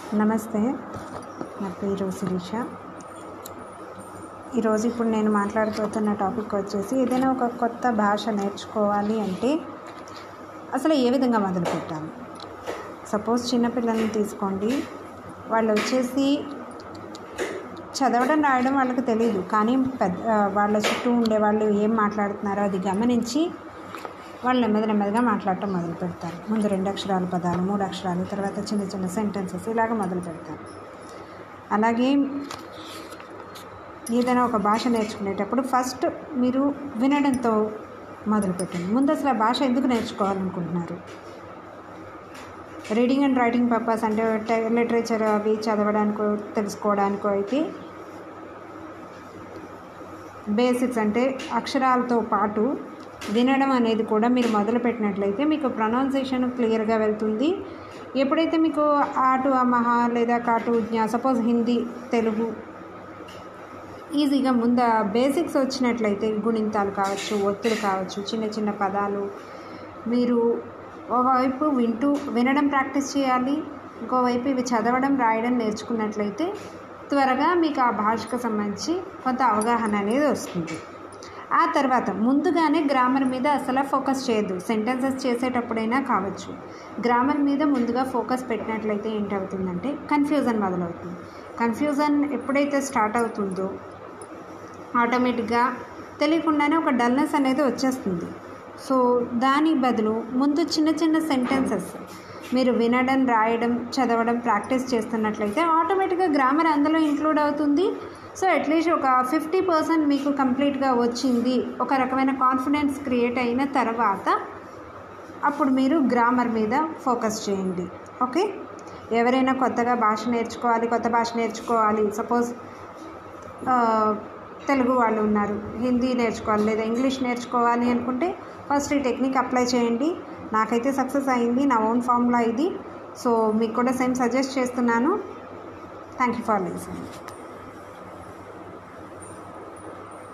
నమస్తే నా పేరు శిరీష ఈరోజు ఇప్పుడు నేను మాట్లాడుతున్న టాపిక్ వచ్చేసి ఏదైనా ఒక కొత్త భాష నేర్చుకోవాలి అంటే అసలు ఏ విధంగా మొదలు పెట్టాలి సపోజ్ చిన్నపిల్లల్ని తీసుకోండి వాళ్ళు వచ్చేసి చదవడం రాయడం వాళ్ళకి తెలియదు కానీ పెద్ద వాళ్ళ చుట్టూ ఉండే వాళ్ళు ఏం మాట్లాడుతున్నారో అది గమనించి వాళ్ళు నెమ్మది నెమ్మదిగా మాట్లాడటం మొదలు పెడతారు ముందు రెండు అక్షరాల పదాలు మూడు అక్షరాలు తర్వాత చిన్న చిన్న సెంటెన్సెస్ ఇలాగ మొదలు పెడతారు అలాగే ఏదైనా ఒక భాష నేర్చుకునేటప్పుడు ఫస్ట్ మీరు వినడంతో మొదలుపెట్టండి ముందు అసలు ఆ భాష ఎందుకు నేర్చుకోవాలనుకుంటున్నారు రీడింగ్ అండ్ రైటింగ్ పర్పస్ అంటే లిటరేచర్ అవి చదవడానికో తెలుసుకోవడానికో అయితే బేసిక్స్ అంటే అక్షరాలతో పాటు వినడం అనేది కూడా మీరు మొదలుపెట్టినట్లయితే మీకు ప్రొనౌన్సియేషన్ క్లియర్గా వెళ్తుంది ఎప్పుడైతే మీకు ఆటు అమహ లేదా కాటు జ్ఞా సపోజ్ హిందీ తెలుగు ఈజీగా ముందు బేసిక్స్ వచ్చినట్లయితే గుణింతాలు కావచ్చు ఒత్తులు కావచ్చు చిన్న చిన్న పదాలు మీరు ఒకవైపు వింటూ వినడం ప్రాక్టీస్ చేయాలి ఇంకోవైపు ఇవి చదవడం రాయడం నేర్చుకున్నట్లయితే త్వరగా మీకు ఆ భాషకు సంబంధించి కొంత అవగాహన అనేది వస్తుంది ఆ తర్వాత ముందుగానే గ్రామర్ మీద అసలు ఫోకస్ చేయొద్దు సెంటెన్సెస్ చేసేటప్పుడైనా కావచ్చు గ్రామర్ మీద ముందుగా ఫోకస్ పెట్టినట్లయితే ఏంటవుతుందంటే కన్ఫ్యూజన్ మొదలవుతుంది కన్ఫ్యూజన్ ఎప్పుడైతే స్టార్ట్ అవుతుందో ఆటోమేటిక్గా తెలియకుండానే ఒక డల్నెస్ అనేది వచ్చేస్తుంది సో దాని బదులు ముందు చిన్న చిన్న సెంటెన్సెస్ మీరు వినడం రాయడం చదవడం ప్రాక్టీస్ చేస్తున్నట్లయితే ఆటోమేటిక్గా గ్రామర్ అందులో ఇంక్లూడ్ అవుతుంది సో అట్లీస్ట్ ఒక ఫిఫ్టీ పర్సెంట్ మీకు కంప్లీట్గా వచ్చింది ఒక రకమైన కాన్ఫిడెన్స్ క్రియేట్ అయిన తర్వాత అప్పుడు మీరు గ్రామర్ మీద ఫోకస్ చేయండి ఓకే ఎవరైనా కొత్తగా భాష నేర్చుకోవాలి కొత్త భాష నేర్చుకోవాలి సపోజ్ తెలుగు వాళ్ళు ఉన్నారు హిందీ నేర్చుకోవాలి లేదా ఇంగ్లీష్ నేర్చుకోవాలి అనుకుంటే ఫస్ట్ ఈ టెక్నిక్ అప్లై చేయండి నాకైతే సక్సెస్ అయింది నా ఓన్ ఫార్ములా ఇది సో మీకు కూడా సేమ్ సజెస్ట్ చేస్తున్నాను థ్యాంక్ యూ ఫర్ లిసనింగ్